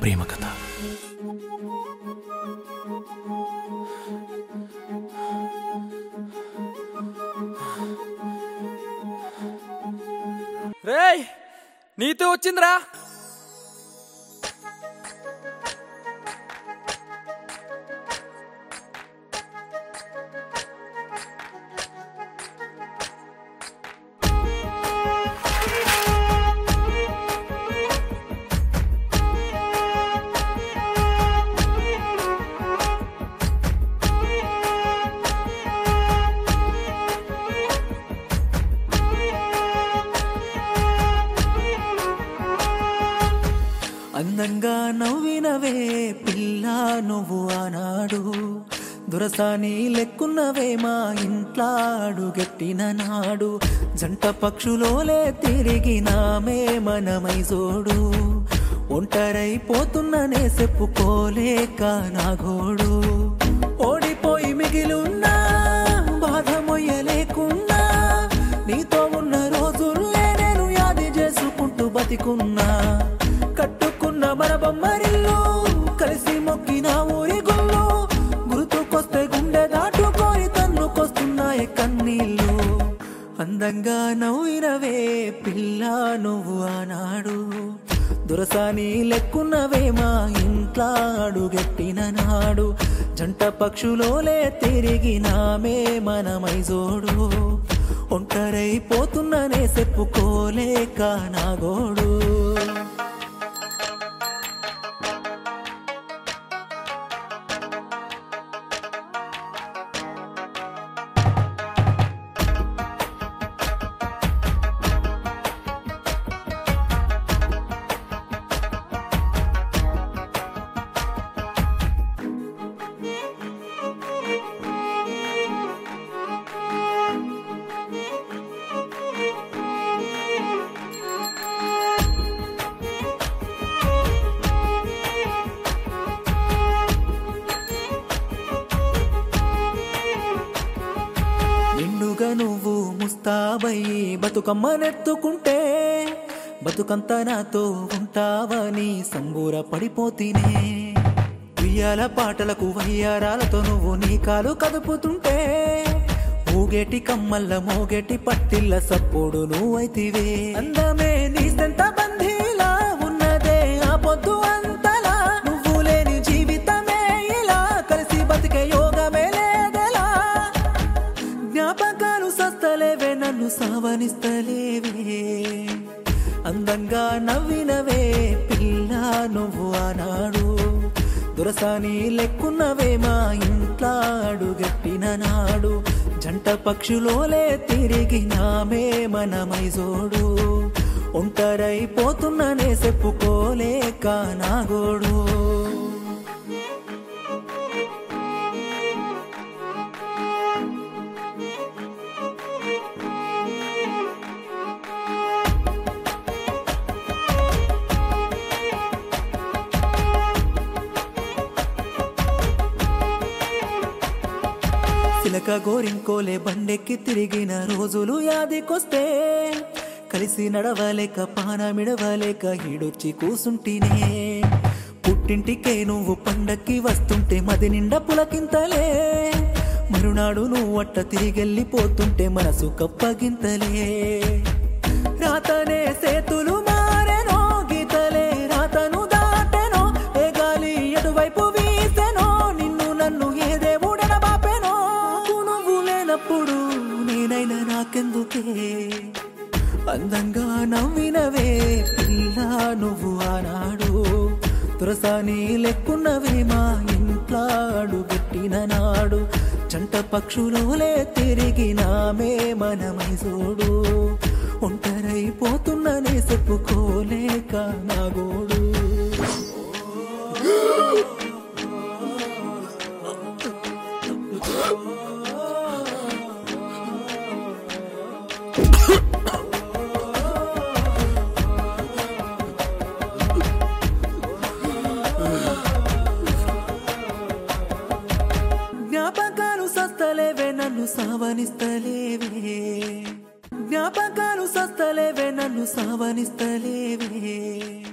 ప్రేమ కథ రేయ్ నీతో వచ్చిందిరా అందంగా నవ్వినవే పిల్ల నువ్వు ఆనాడు దురసాని లెక్కున్నవే మా ఇంట్లో అడుగెట్టిన నాడు జంట పక్షులోలే తిరిగినామే మనమై జోడు ఒంటరైపోతున్ననే చెప్పుకోలేక నా గోడు ఓడిపోయి మిగిలున్నా బాధ మొయ్యలేకున్నా నీతో ఉన్న రోజుల్లే నేను యాది చేసుకుంటూ బతికున్నా కట్టుకున్న మన బొమ్మరిల్లు కలిసి మొక్కిన ఊరి గుళ్ళు గుర్తుకొస్తే గుండె దాటుకొని తన్నుకొస్తున్నాయి కన్నీళ్ళు అందంగా నవ్వినవే పిల్ల నువ్వు ఆనాడు దురసాని లెక్కున్నవే మా ఇంట్లో అడుగెట్టిన నాడు జంట పక్షులోలే తిరిగినామే మనమై జోడు ఒంటరైపోతున్ననే చెప్పుకోలేక నా గోడు నిండుగా నువ్వు ముస్తాబయ్యి బతుకమ్మనెత్తుకుంటే బతుకంత నాతో ఉంటావని సంబూర పడిపోతీనే ఉయ్యాల పాటలకు వయ్యారాలతో నువ్వు నీ కాలు కదుపుతుంటే ఊగేటి కమ్మల్ల మోగేటి పట్టిల్ల సప్పుడు నువ్వైతివే అందమే నీ సెంత బంధీలా ఉన్నదే ఆ పొద్దు అంతలా నువ్వు లేని జీవితమే ఇలా కలిసి బతికే యోగమే లేదలా జ్ఞాపకాలు సస్తలేవే నన్ను సావనిస్తలేవే అందంగా నవ్వినవే పిల్ల నువ్వు ఆనాడు దురసాని లెక్కున్నవే మా ఇంట్లో అడుగట్టిన నాడు జంట పక్షులోలే తిరిగినామే మనమై జోడు ఒంటరైపోతున్ననే చెప్పుకోలేక నా గోడు చిలక గోరింకోలే బండెక్కి తిరిగిన రోజులు యాదికొస్తే కలిసి నడవలేక పానమిడవలేక ఈడొచ్చి కూసుంటినే పుట్టింటికే నువ్వు పండక్కి వస్తుంటే మది నిండా పులకింతలే మరునాడు నువ్వు అట్ట తిరిగెళ్ళిపోతుంటే మనసు కప్పగింతలే రాతనే సేతులు మారెనో గీతలే రాతను దాటెనో ఏ గాలి ఎటువైపు వీసెనో నిన్ను నన్ను ఏ దేవుడన బాపెనో నువ్వు లేనప్పుడు నేనైనా నాకెందుకే అందంగా నవ్వినవే పిల్ల నువ్వు ఆనాడు తురసాని లెక్కున్నవే మా ఇంట్లో అడుగెట్టిన నాడు జంట పక్షులోలే తిరిగినామే మనమై చూడు ఒంటరైపోతున్ననే చెప్పుకోలేక నా గోడు జ్ఞాపకాలు సస్తలేవే నన్ను సావనిస్తలేవే జ్ఞాపకాలు సస్తలేవే నన్ను సావనిస్తలేవే